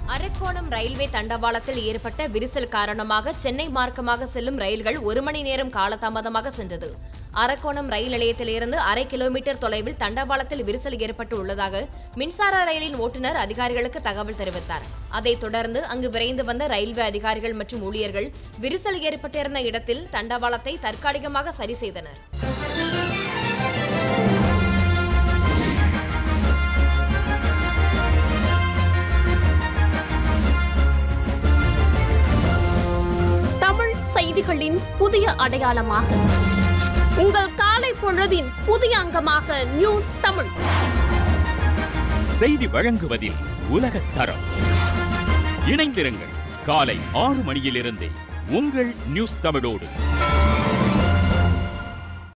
Arakkonam railway தண்டவாளத்தில் ஏற்பட்ட விரிசல் காரணமாக சென்னை மார்க்கமாக செல்லும் ரயில்கள் ஒரு மணி நேரம் காலதாமதமாக சென்றது அரக்கோணம் ரயில் நிலையத்திலிருந்து அரை கிலோமீட்டர் தொலைவில் தண்டவாளத்தில் விரிசல் ஏற்பட்டு உள்ளதாக மின்சார ரயிலின் ஓட்டுநர் அதிகாரிகளுக்கு தகவல் தெரிவித்தார் அதைத் தொடர்ந்து அங்கு விரைந்து வந்த ரயில்வே அதிகாரிகள் மற்றும் ஊழியர்கள் விரிசல் ஏற்பட்டிருந்த இடத்தில் தண்டவாளத்தை தற்காலிகமாக சரி செய்தனர் தமிழ் செய்திகளின் புதிய அடையாளமாக உங்கள் காலை பொழுதின் புதிய அங்கமாக நியூஸ் தமிழ் செய்தி வழங்குவதில் உலகத் தரம் இணைந்திருங்கள் காலை ஆறு மணியிலிருந்தே உங்கள் நியூஸ் தமிழோடு